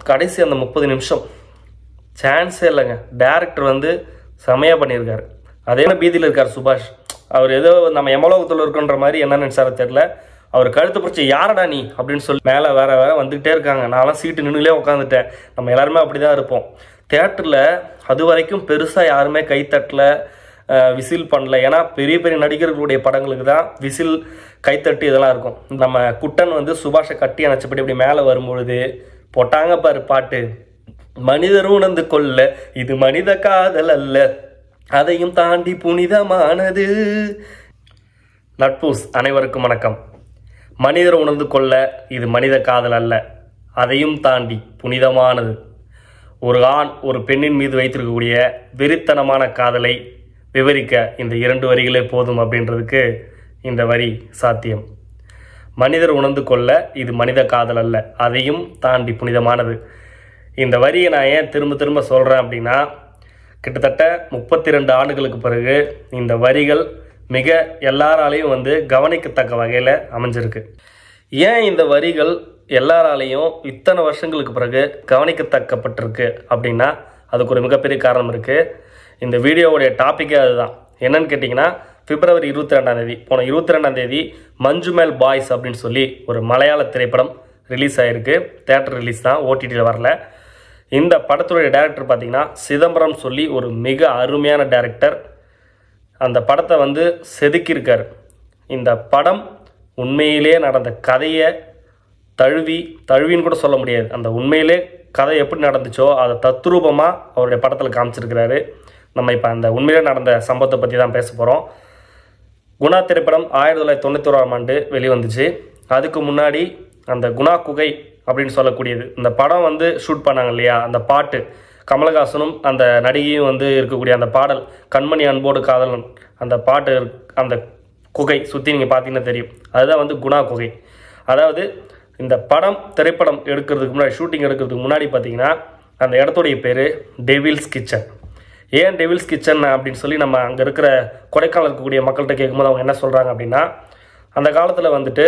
கடைசி அந்த முப்பது நிமிஷம் சான்ஸே இல்லைங்க டேரக்டர் வந்து செமையாக பண்ணியிருக்காரு அதே பீதியில் இருக்கார் சுபாஷ் அவர் ஏதோ நம்ம எமலோகத்தில் இருக்குன்ற மாதிரி என்ன நினைச்சாரோ தெரில அவர் கழுத்து பிடிச்சி யாரடா நீ அப்படின்னு சொல்லி மேலே வேற வேற வந்துக்கிட்டே இருக்காங்க நான்லாம் சீட்டு நின்றுலே உட்காந்துட்டேன் நம்ம எல்லாருமே அப்படி தான் இருப்போம் தேட்டரில் அது வரைக்கும் பெருசாக யாருமே கைத்தட்டல அஹ், விசில் பண்ணல ஏன்னா பெரிய பெரிய நடிகர்களுடைய படங்களுக்கு தான் விசில் கைத்தட்டு இதெல்லாம் இருக்கும் நம்ம குட்டன் வந்து சுபாஷை கட்டி அணைச்சபடி இப்படி மேலே வரும்பொழுது போட்டாங்க பாரு பாட்டு மனிதர் உணர்ந்து கொள்ள இது மனித காதல் அல்ல அதையும் தாண்டி புனிதமானது நட்பூஸ் அனைவருக்கும் வணக்கம் மனிதர் உணர்ந்து கொள்ள இது மனித காதல் அல்ல அதையும் தாண்டி புனிதமானது ஒரு ஆண் ஒரு பெண்ணின் மீது வைத்திருக்கக்கூடிய வெறித்தனமான காதலை விவரிக்க இந்த இரண்டு வரிகளே போதும் அப்படின்றதுக்கு இந்த வரி சாத்தியம் மனிதர் உணர்ந்து கொள்ள இது மனித காதல் அல்ல அதையும் தாண்டி புனிதமானது இந்த வரியை நான் ஏன் திரும்ப திரும்ப சொல்கிறேன் அப்படின்னா கிட்டத்தட்ட முப்பத்தி ரெண்டு ஆண்டுகளுக்கு பிறகு இந்த வரிகள் மிக எல்லாராலையும் வந்து கவனிக்கத்தக்க வகையில் அமைஞ்சிருக்கு ஏன் இந்த வரிகள் எல்லாராலையும் இத்தனை வருஷங்களுக்கு பிறகு கவனிக்கத்தக்கப்பட்டிருக்கு அப்படின்னா அதுக்கு ஒரு மிகப்பெரிய காரணம் இருக்குது இந்த வீடியோவுடைய டாப்பிக்கே அதுதான் என்னன்னு கேட்டிங்கன்னா பிப்ரவரி இருபத்தி ரெண்டாம் தேதி போன இருபத்தி ரெண்டாம் தேதி மஞ்சுமேல் பாய்ஸ் அப்படின்னு சொல்லி ஒரு மலையாள திரைப்படம் ரிலீஸ் ஆகிருக்கு தேட்டர் ரிலீஸ் தான் ஓடிடியில் வரல இந்த படத்துடைய டைரக்டர் பார்த்தீங்கன்னா சிதம்பரம் சொல்லி ஒரு மிக அருமையான டைரக்டர் அந்த படத்தை வந்து செதுக்கியிருக்காரு இந்த படம் உண்மையிலே நடந்த கதையை தழுவி தழுவின்னு கூட சொல்ல முடியாது அந்த உண்மையிலே கதை எப்படி நடந்துச்சோ அதை தத்ரூபமாக அவருடைய படத்தில் காமிச்சிருக்கிறாரு நம்ம இப்போ அந்த உண்மையிலே நடந்த சம்பவத்தை பற்றி தான் பேச போகிறோம் குணா திரைப்படம் ஆயிரத்தி தொள்ளாயிரத்தி தொண்ணூத்தோராம் ஆண்டு வெளிவந்துச்சு அதுக்கு முன்னாடி அந்த குணா குகை அப்படின்னு சொல்லக்கூடியது இந்த படம் வந்து ஷூட் பண்ணாங்க இல்லையா அந்த பாட்டு கமலஹாசனும் அந்த நடிகையும் வந்து இருக்கக்கூடிய அந்த பாடல் கண்மணி அன்போடு காதலன் அந்த பாட்டு அந்த குகை சுற்றி நீங்கள் பார்த்தீங்கன்னா தெரியும் அதுதான் வந்து குணா குகை அதாவது இந்த படம் திரைப்படம் எடுக்கிறதுக்கு முன்னாடி ஷூட்டிங் எடுக்கிறதுக்கு முன்னாடி பார்த்தீங்கன்னா அந்த இடத்துடைய பேர் டெவில்ஸ் கிச்சன் ஏன் டெவில்ஸ் கிச்சன் அப்படின்னு சொல்லி நம்ம அங்கே இருக்கிற கொடைக்கானல் இருக்கக்கூடிய மக்கள்கிட்ட கேட்கும்போது அவங்க என்ன சொல்கிறாங்க அப்படின்னா அந்த காலத்தில் வந்துட்டு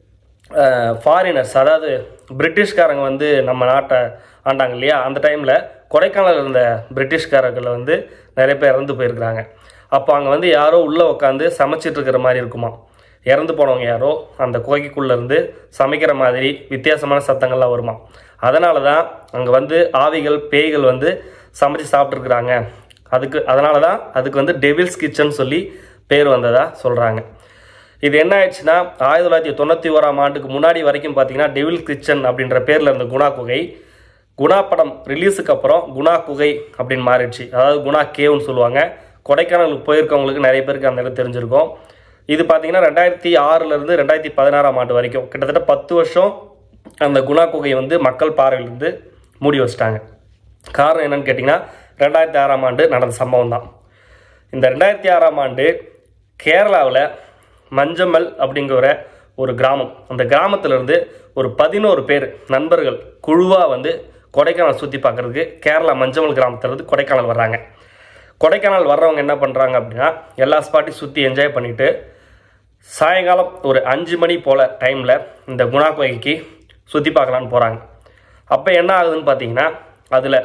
ஃபாரினர்ஸ் அதாவது பிரிட்டிஷ்காரங்க வந்து நம்ம நாட்டை ஆண்டாங்க இல்லையா அந்த டைமில் கொடைக்கானல் இருந்த பிரிட்டிஷ்காரர்கள் வந்து நிறைய பேர் இறந்து போயிருக்கிறாங்க அப்போ அங்கே வந்து யாரோ உள்ளே உட்காந்து சமைச்சிட்டு இருக்கிற மாதிரி இருக்குமா இறந்து போனவங்க யாரோ அந்த குகைக்குள்ளே இருந்து சமைக்கிற மாதிரி வித்தியாசமான சத்தங்கள்லாம் வருமா அதனால தான் அங்கே வந்து ஆவிகள் பேய்கள் வந்து சமைச்சு சாப்பிட்ருக்குறாங்க அதுக்கு அதனால தான் அதுக்கு வந்து டெவில்ஸ் கிச்சன் சொல்லி பேர் வந்ததா சொல்கிறாங்க இது என்ன ஆயிடுச்சுன்னா ஆயிரத்தி தொள்ளாயிரத்தி தொண்ணூற்றி ஓராம் ஆண்டுக்கு முன்னாடி வரைக்கும் பார்த்தீங்கன்னா டெவில் கிச்சன் அப்படின்ற பேரில் இருந்த குணா குகை குணா படம் ரிலீஸுக்கு அப்புறம் குணா குகை அப்படின்னு மாறிடுச்சு அதாவது குணா கேவ்னு சொல்லுவாங்க கொடைக்கானலுக்கு போயிருக்கவங்களுக்கு நிறைய பேருக்கு அந்த இடம் தெரிஞ்சிருக்கும் இது பார்த்தீங்கன்னா ரெண்டாயிரத்தி ஆறுலேருந்து ரெண்டாயிரத்தி பதினாறாம் ஆண்டு வரைக்கும் கிட்டத்தட்ட பத்து வருஷம் அந்த குணா குகையை வந்து மக்கள் பார்வையிலிருந்து மூடி வச்சிட்டாங்க காரணம் என்னன்னு கேட்டிங்கன்னா ரெண்டாயிரத்தி ஆறாம் ஆண்டு நடந்த சம்பவம் தான் இந்த ரெண்டாயிரத்தி ஆறாம் ஆண்டு கேரளாவில் மஞ்சமல் அப்படிங்கிற ஒரு கிராமம் அந்த கிராமத்திலிருந்து ஒரு பதினோரு பேர் நண்பர்கள் குழுவாக வந்து கொடைக்கானல் சுற்றி பார்க்குறதுக்கு கேரளா மஞ்சமல் கிராமத்திலிருந்து கொடைக்கானல் வர்றாங்க கொடைக்கானல் வர்றவங்க என்ன பண்ணுறாங்க அப்படின்னா எல்லா ஸ்பாட்டையும் சுற்றி என்ஜாய் பண்ணிவிட்டு சாயங்காலம் ஒரு அஞ்சு மணி போல் டைமில் இந்த குணா கோயிலுக்கு சுற்றி பார்க்கலான்னு போகிறாங்க அப்போ என்ன ஆகுதுன்னு பார்த்தீங்கன்னா அதில்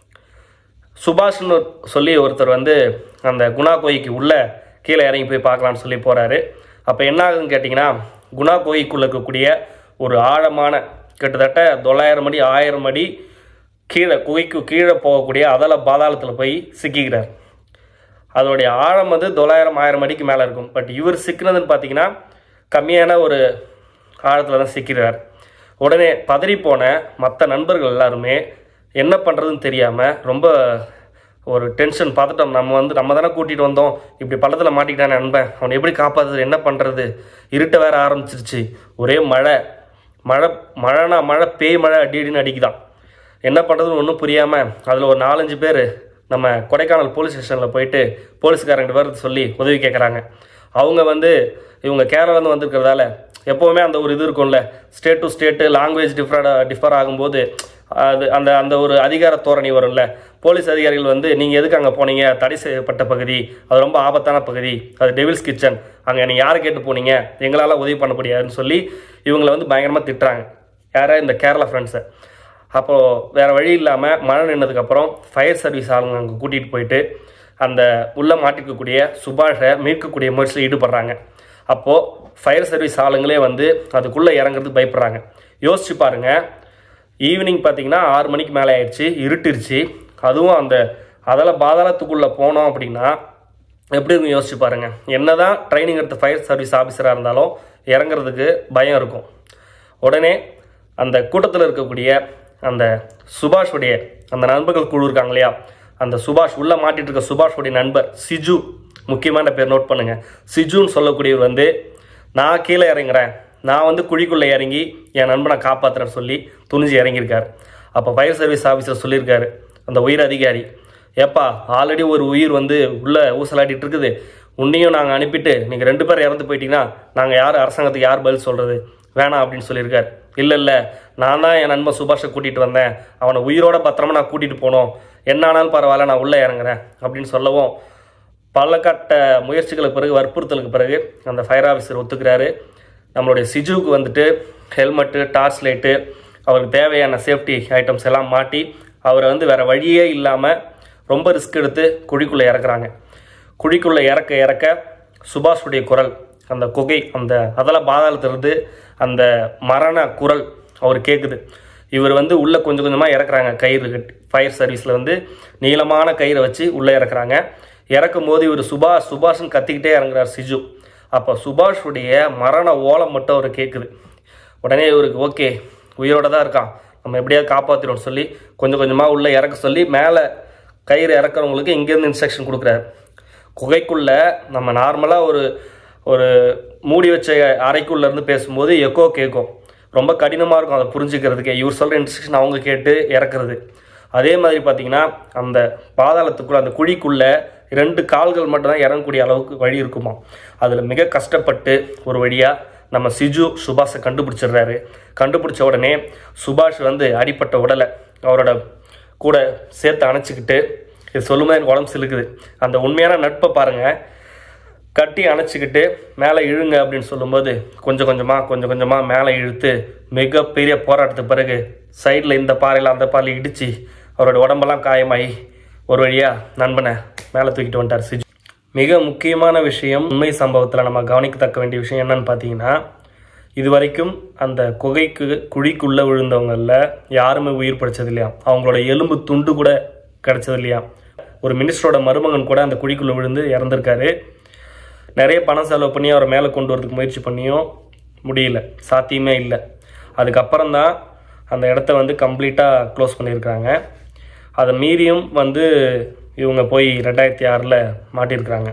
சுபாஷ்னு சொல்லி ஒருத்தர் வந்து அந்த குணா கோயிக்கு உள்ளே கீழே இறங்கி போய் பார்க்கலான்னு சொல்லி போகிறாரு அப்போ என்ன ஆகுதுன்னு கேட்டிங்கன்னா குணா கோயிக்குள்ளே இருக்கக்கூடிய ஒரு ஆழமான கிட்டத்தட்ட தொள்ளாயிரம் அடி ஆயிரம் அடி கீழே குகைக்கு கீழே போகக்கூடிய அதல பாதாளத்தில் போய் சிக்கிக்கிறார் அதோடைய ஆழம் வந்து தொள்ளாயிரம் ஆயிரம் அடிக்கு மேலே இருக்கும் பட் இவர் சிக்கினதுன்னு பார்த்தீங்கன்னா கம்மியான ஒரு ஆழத்தில் தான் சிக்கிறார் உடனே பதறி போன மற்ற நண்பர்கள் எல்லாருமே என்ன பண்ணுறதுன்னு தெரியாமல் ரொம்ப ஒரு டென்ஷன் பார்த்துட்டோம் நம்ம வந்து நம்ம தானே கூட்டிகிட்டு வந்தோம் இப்படி பள்ளத்தில் மாட்டிக்கிட்டானே நண்பன் அவனை எப்படி காப்பாற்றுறது என்ன பண்ணுறது இருட்ட வேற ஆரம்பிச்சிருச்சு ஒரே மழை மழை மழைனா மழை பேய் மழை அடி அடின்னு அடிக்குதான் என்ன பண்ணுறதுன்னு ஒன்றும் புரியாமல் அதில் ஒரு நாலஞ்சு பேர் நம்ம கொடைக்கானல் போலீஸ் ஸ்டேஷனில் போயிட்டு போலீஸ்காரங்கிட்ட பேர் சொல்லி உதவி கேட்குறாங்க அவங்க வந்து இவங்க கேரளாலேருந்து வந்திருக்கிறதால எப்போவுமே அந்த ஒரு இது இருக்கும்ல state to state language different differ ஆகும்போது அது அந்த அந்த ஒரு அதிகார தோரணி வரும்ல போலீஸ் அதிகாரிகள் வந்து நீங்கள் எதுக்கு அங்கே போனீங்க தடை செய்யப்பட்ட பகுதி அது ரொம்ப ஆபத்தான பகுதி அது டெவில்ஸ் கிச்சன் அங்கே நீங்கள் யாரை கேட்டு போனீங்க எங்களால் உதவி பண்ண முடியாதுன்னு சொல்லி இவங்களை வந்து பயங்கரமாக திட்டுறாங்க யாரை இந்த கேரளா ஃப்ரெண்ட்ஸை அப்போது வேறு வழி இல்லாமல் மழை நின்னதுக்கப்புறம் ஃபயர் சர்வீஸ் ஆளுங்க அங்கே கூட்டிகிட்டு போயிட்டு அந்த உள்ளே மாட்டிக்கக்கூடிய சுபாஷை மீட்கக்கூடிய முயற்சியில் ஈடுபடுறாங்க அப்போது ஃபயர் சர்வீஸ் ஆளுங்களே வந்து அதுக்குள்ளே இறங்குறதுக்கு பயப்படுறாங்க யோசிச்சு பாருங்க ஈவினிங் பார்த்தீங்கன்னா ஆறு மணிக்கு மேலே ஆயிடுச்சு இருட்டிருச்சு அதுவும் அந்த அதில் பாதாளத்துக்குள்ளே போனோம் அப்படின்னா எப்படி இருக்கும் யோசிச்சு பாருங்க என்னதான் ட்ரைனிங் எடுத்த ஃபயர் சர்வீஸ் ஆஃபீஸராக இருந்தாலும் இறங்குறதுக்கு பயம் இருக்கும் உடனே அந்த கூட்டத்தில் இருக்கக்கூடிய அந்த சுபாஷுடைய அந்த நண்பர்கள் குழு இருக்காங்க இல்லையா அந்த சுபாஷ் உள்ள மாட்டிட்டு இருக்க சுபாஷுடைய நண்பர் சிஜு முக்கியமான பேர் நோட் பண்ணுங்க சிஜுன்னு சொல்லக்கூடியவர் வந்து நான் கீழே இறங்குறேன் நான் வந்து குழிக்குள்ளே இறங்கி என் நண்பனை காப்பாற்றுறேன்னு சொல்லி துணிஞ்சு இறங்கியிருக்காரு அப்போ ஃபயர் சர்வீஸ் ஆஃபீஸர் சொல்லியிருக்காரு அந்த உயர் அதிகாரி ஏப்பா ஆல்ரெடி ஒரு உயிர் வந்து உள்ள ஊசலாட்டிட்டு இருக்குது உன்னையும் நாங்கள் அனுப்பிட்டு நீங்கள் ரெண்டு பேரும் இறந்து போயிட்டீங்கன்னா நாங்கள் யார் அரசாங்கத்துக்கு யார் பதில் சொல்கிறது வேணாம் அப்படின்னு சொல்லியிருக்காரு இல்லை இல்லை நான் தான் என் நண்பன் சுபாஷை கூட்டிகிட்டு வந்தேன் அவனை உயிரோட பத்திரமா நான் கூட்டிகிட்டு போனோம் என்ன ஆனாலும் பரவாயில்ல நான் உள்ளே இறங்குறேன் அப்படின்னு சொல்லவும் பல கட்ட முயற்சிகளுக்கு பிறகு வற்புறுத்தலுக்கு பிறகு அந்த ஃபயர் ஆஃபீஸர் ஒத்துக்கிறாரு நம்மளுடைய சிஜுவுக்கு வந்துட்டு ஹெல்மெட்டு டார்ச் லைட்டு அவருக்கு தேவையான சேஃப்டி ஐட்டம்ஸ் எல்லாம் மாட்டி அவரை வந்து வேறு வழியே இல்லாமல் ரொம்ப ரிஸ்க் எடுத்து குழிக்குள்ளே இறக்குறாங்க குழிக்குள்ளே இறக்க இறக்க சுபாஷுடைய குரல் அந்த குகை அந்த அதில் பாதாளத்திலிருந்து அந்த மரண குரல் அவர் கேட்குது இவர் வந்து உள்ளே கொஞ்சம் கொஞ்சமாக இறக்குறாங்க கயிறு கட்டி ஃபயர் சர்வீஸில் வந்து நீளமான கயிறை வச்சு உள்ளே இறக்குறாங்க இறக்கும் போது இவர் சுபாஷ் சுபாஷ்னு கத்திக்கிட்டே இறங்குறார் சிஜு அப்போ சுபாஷுடைய மரண ஓலம் மட்டும் அவர் கேட்குது உடனே இவருக்கு ஓகே உயிரோட தான் இருக்கான் நம்ம எப்படியாவது காப்பாற்றிடும் சொல்லி கொஞ்சம் கொஞ்சமாக உள்ளே இறக்க சொல்லி மேலே கயிறு இறக்குறவங்களுக்கு இங்கேருந்து இன்ஸ்ட்ரக்ஷன் கொடுக்குறாரு குகைக்குள்ளே நம்ம நார்மலாக ஒரு ஒரு மூடி வச்ச அறைக்குள்ள இருந்து பேசும்போது எக்கோ கேட்கும் ரொம்ப கடினமாக இருக்கும் அதை புரிஞ்சுக்கிறதுக்கு இவர் சொல்கிற இன்ஸ்ட்ரக்ஷன் அவங்க கேட்டு இறக்குறது அதே மாதிரி பார்த்தீங்கன்னா அந்த பாதாளத்துக்குள்ள அந்த குழிக்குள்ள ரெண்டு கால்கள் மட்டும்தான் இறங்கக்கூடிய அளவுக்கு வழி இருக்குமா அதில் மிக கஷ்டப்பட்டு ஒரு வழியாக நம்ம சிஜு சுபாஷை கண்டுபிடிச்சிடுறாரு கண்டுபிடிச்ச உடனே சுபாஷ் வந்து அடிப்பட்ட உடலை அவரோட கூட சேர்த்து அணைச்சிக்கிட்டு இது சொல்லும்போது எனக்கு உடம்பு சிலுக்குது அந்த உண்மையான நட்பை பாருங்கள் கட்டி அணைச்சிக்கிட்டு மேலே இழுங்க அப்படின்னு சொல்லும்போது கொஞ்சம் கொஞ்சமாக கொஞ்சம் கொஞ்சமாக மேலே இழுத்து மிகப்பெரிய போராட்டத்துக்கு பிறகு சைடில் இந்த பாறையில் அந்த பாறையில் இடித்து அவரோட உடம்பெல்லாம் காயமாகி ஒரு வழியாக நண்பனை மேலே தூக்கிட்டு வந்துட்டார் சிஜு மிக முக்கியமான விஷயம் உண்மை சம்பவத்தில் நம்ம கவனிக்கத்தக்க வேண்டிய விஷயம் என்னன்னு பார்த்தீங்கன்னா இது வரைக்கும் அந்த குகைக்கு குழிக்குள்ளே விழுந்தவங்களில் யாருமே உயிர் பிடிச்சது இல்லையா அவங்களோட எலும்பு துண்டு கூட கிடைச்சது இல்லையா ஒரு மினிஸ்டரோட மருமகன் கூட அந்த குழிக்குள்ளே விழுந்து இறந்துருக்காரு நிறைய பணம் செலவு பண்ணி அவரை மேலே கொண்டு வரதுக்கு முயற்சி பண்ணியும் முடியல சாத்தியமே இல்லை அதுக்கப்புறம் தான் அந்த இடத்த வந்து கம்ப்ளீட்டாக க்ளோஸ் பண்ணியிருக்காங்க அதை மீறியும் வந்து இவங்க போய் ரெண்டாயிரத்தி ஆறில் மாட்டியிருக்கிறாங்க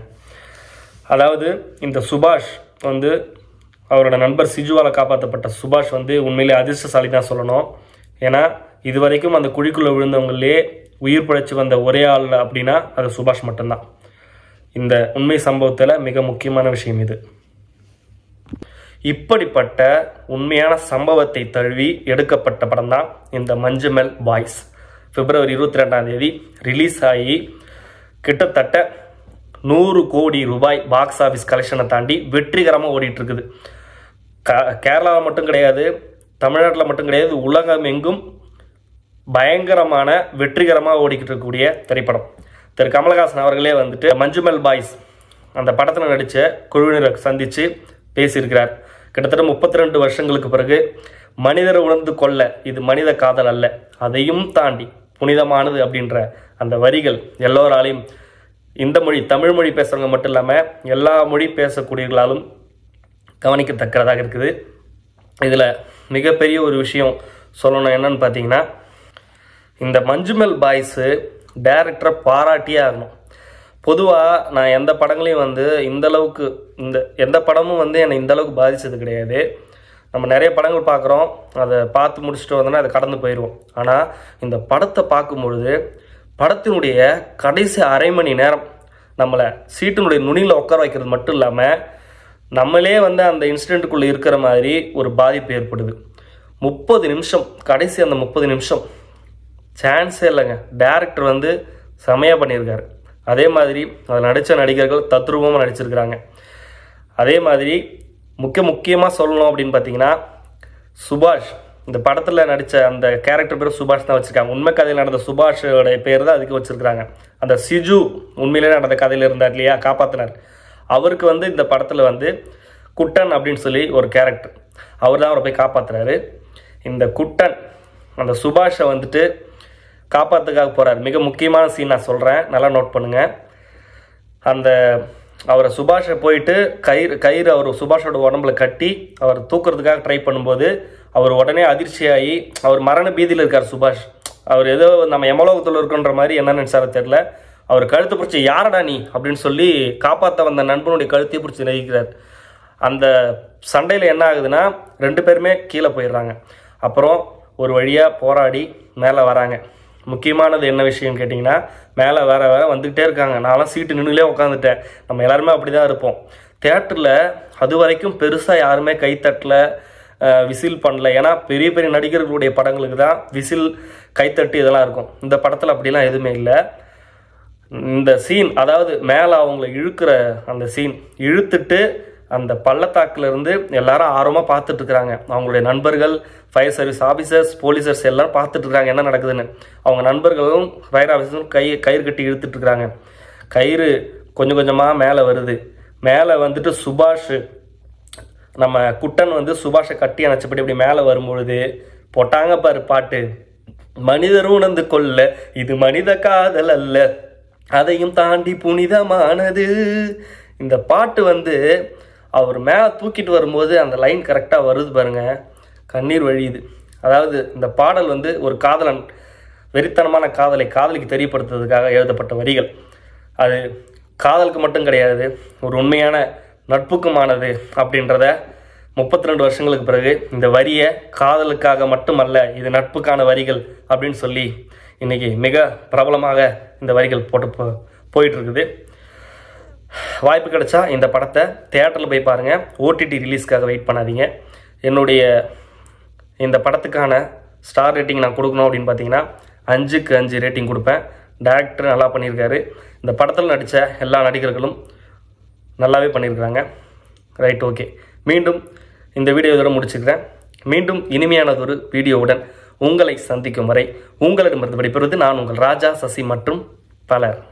அதாவது இந்த சுபாஷ் வந்து அவரோட நண்பர் சிஜுவால் காப்பாற்றப்பட்ட சுபாஷ் வந்து உண்மையிலே அதிர்ஷ்டசாலி தான் சொல்லணும் ஏன்னா இது வரைக்கும் அந்த குழிக்குள்ளே விழுந்தவங்களே உயிர் பிழைச்சி வந்த ஒரே ஆள் அப்படின்னா அது சுபாஷ் மட்டும்தான் இந்த உண்மை சம்பவத்தில் மிக முக்கியமான விஷயம் இது இப்படிப்பட்ட உண்மையான சம்பவத்தை தழுவி எடுக்கப்பட்ட படம் தான் இந்த மஞ்சுமெல் பாய்ஸ் பிப்ரவரி இருபத்தி ரெண்டாம் தேதி ரிலீஸ் ஆகி கிட்டத்தட்ட நூறு கோடி ரூபாய் பாக்ஸ் ஆஃபீஸ் கலெக்ஷனை தாண்டி வெற்றிகரமாக ஓடிட்டு இருக்குது க கேரளாவில் மட்டும் கிடையாது தமிழ்நாட்டில் மட்டும் கிடையாது உலகம் எங்கும் பயங்கரமான வெற்றிகரமாக ஓடிக்கிட்டு இருக்கக்கூடிய திரைப்படம் திரு கமலஹாசன் அவர்களே வந்துட்டு மஞ்சுமெல் பாய்ஸ் அந்த படத்தில் நடித்த குழுவினரை சந்தித்து பேசியிருக்கிறார் கிட்டத்தட்ட முப்பத்தி ரெண்டு வருஷங்களுக்கு பிறகு மனிதரை உணர்ந்து கொள்ள இது மனித காதல் அல்ல அதையும் தாண்டி புனிதமானது அப்படின்ற அந்த வரிகள் எல்லோராலையும் இந்த மொழி தமிழ் மொழி பேசுகிறவங்க மட்டும் இல்லாமல் எல்லா மொழி பேசக்கூடியவர்களாலும் கவனிக்கத்தக்கதாக இருக்குது இதில் மிகப்பெரிய ஒரு விஷயம் சொல்லணும் என்னன்னு பார்த்தீங்கன்னா இந்த மஞ்சுமெல் பாய்ஸு டேரக்டரை பாராட்டியே ஆகணும் பொதுவாக நான் எந்த படங்களையும் வந்து இந்த அளவுக்கு இந்த எந்த படமும் வந்து என்னை இந்த அளவுக்கு பாதித்தது கிடையாது நம்ம நிறைய படங்கள் பார்க்குறோம் அதை பார்த்து முடிச்சுட்டு வந்தோன்னா அதை கடந்து போயிடுவோம் ஆனால் இந்த படத்தை பார்க்கும் பொழுது படத்தினுடைய கடைசி அரை மணி நேரம் நம்மளை சீட்டினுடைய நுனியில் உட்கார வைக்கிறது மட்டும் இல்லாமல் நம்மளே வந்து அந்த இன்சிடெண்ட்டுக்குள்ளே இருக்கிற மாதிரி ஒரு பாதிப்பு ஏற்படுது முப்பது நிமிஷம் கடைசி அந்த முப்பது நிமிஷம் சான்ஸே இல்லைங்க டேரக்டர் வந்து செமையாக பண்ணியிருக்காரு அதே மாதிரி அதில் நடித்த நடிகர்கள் தத்ரூபமாக நடிச்சிருக்கிறாங்க அதே மாதிரி முக்கிய முக்கியமாக சொல்லணும் அப்படின்னு பார்த்தீங்கன்னா சுபாஷ் இந்த படத்தில் நடித்த அந்த கேரக்டர் பேர் சுபாஷ் தான் வச்சுருக்காங்க உண்மை கதையில் நடந்த சுபாஷோட பேர் தான் அதுக்கு வச்சுருக்காங்க அந்த சிஜு உண்மையிலே நடந்த கதையில் இருந்தார் இல்லையா காப்பாற்றினார் அவருக்கு வந்து இந்த படத்தில் வந்து குட்டன் அப்படின்னு சொல்லி ஒரு கேரக்டர் அவர் தான் அவரை போய் காப்பாற்றுறாரு இந்த குட்டன் அந்த சுபாஷை வந்துட்டு காப்பாற்றுக்காக போகிறார் மிக முக்கியமான சீன் நான் சொல்கிறேன் நல்லா நோட் பண்ணுங்கள் அந்த அவரை சுபாஷை போயிட்டு கயிறு கயிறு அவர் சுபாஷோட உடம்புல கட்டி அவர் தூக்குறதுக்காக ட்ரை பண்ணும்போது அவர் உடனே அதிர்ச்சியாகி அவர் மரண பீதியில் இருக்கார் சுபாஷ் அவர் ஏதோ நம்ம எமலோகத்தில் இருக்குன்ற மாதிரி என்ன நினைச்சாரோ தெரில அவர் கழுத்தை பிடிச்சி யாரடா நீ அப்படின்னு சொல்லி காப்பாற்ற வந்த நண்பனுடைய கழுத்தை பிடிச்சி நெகிக்கிறார் அந்த சண்டையில் என்ன ஆகுதுன்னா ரெண்டு பேருமே கீழே போயிடுறாங்க அப்புறம் ஒரு வழியாக போராடி மேலே வராங்க முக்கியமானது என்ன விஷயம் கேட்டிங்கன்னா மேலே வேற வேற வந்துக்கிட்டே இருக்காங்க நான்லாம் சீட்டு நின்றுலே உட்காந்துட்டேன் நம்ம எல்லாருமே அப்படி தான் இருப்போம் தேட்டரில் அது வரைக்கும் பெருசாக யாருமே கைத்தட்டல அஹ், விசில் பண்ணல ஏன்னா பெரிய பெரிய நடிகர்களுடைய படங்களுக்கு தான் விசில் கைத்தட்டு இதெல்லாம் இருக்கும் இந்த படத்தில் அப்படிலாம் எதுவுமே இல்லை இந்த சீன் அதாவது மேலே அவங்கள இழுக்கிற அந்த சீன் இழுத்துட்டு அந்த பள்ளத்தாக்குல இருந்து எல்லாரும் ஆர்வமாக பார்த்துட்டு இருக்கிறாங்க அவங்களுடைய நண்பர்கள் ஃபயர் சர்வீஸ் ஆஃபீஸர்ஸ் போலீசர்ஸ் எல்லாம் பார்த்துட்டு இருக்காங்க என்ன நடக்குதுன்னு அவங்க நண்பர்களும் ஃபயர் ஆஃபீஸரும் கை கயிறு கட்டி இழுத்துட்டு இருக்காங்க கயிறு கொஞ்சம் கொஞ்சமாக மேலே வருது மேலே வந்துட்டு சுபாஷ் நம்ம குட்டன் வந்து சுபாஷை கட்டி அணைச்சபடி இப்படி மேலே வரும்பொழுது போட்டாங்க பாரு பாட்டு மனிதர் உணர்ந்து கொள்ள இது மனித காதல் அல்ல அதையும் தாண்டி புனிதமானது இந்த பாட்டு வந்து அவர் மேலே தூக்கிட்டு வரும்போது அந்த லைன் கரெக்டாக வருது பாருங்க கண்ணீர் வழியுது அதாவது இந்த பாடல் வந்து ஒரு காதலன் வெறித்தனமான காதலை காதலிக்கு தெரியப்படுத்துறதுக்காக எழுதப்பட்ட வரிகள் அது காதலுக்கு மட்டும் கிடையாது ஒரு உண்மையான நட்புக்குமானது அப்படின்றத முப்பத்தி ரெண்டு வருஷங்களுக்கு பிறகு இந்த வரியை காதலுக்காக மட்டுமல்ல இது நட்புக்கான வரிகள் அப்படின்னு சொல்லி இன்னைக்கு மிக பிரபலமாக இந்த வரிகள் போட்டு போ போயிட்டு இருக்குது வாய்ப்பு கிடைச்சா இந்த படத்தை தேட்டரில் போய் பாருங்கள் ஓடிடி ரிலீஸ்க்காக வெயிட் பண்ணாதீங்க என்னுடைய இந்த படத்துக்கான ஸ்டார் ரேட்டிங் நான் கொடுக்கணும் அப்படின்னு பார்த்தீங்கன்னா அஞ்சுக்கு அஞ்சு ரேட்டிங் கொடுப்பேன் டேரக்டர் நல்லா பண்ணியிருக்காரு இந்த படத்தில் நடித்த எல்லா நடிகர்களும் நல்லாவே பண்ணியிருக்கிறாங்க ரைட் ஓகே மீண்டும் இந்த வீடியோ இதோட முடிச்சுக்கிறேன் மீண்டும் இனிமையானதொரு வீடியோவுடன் உங்களை சந்திக்கும் வரை உங்களிடமிருந்து விடைபெறுவது நான் உங்கள் ராஜா சசி மற்றும் பலர்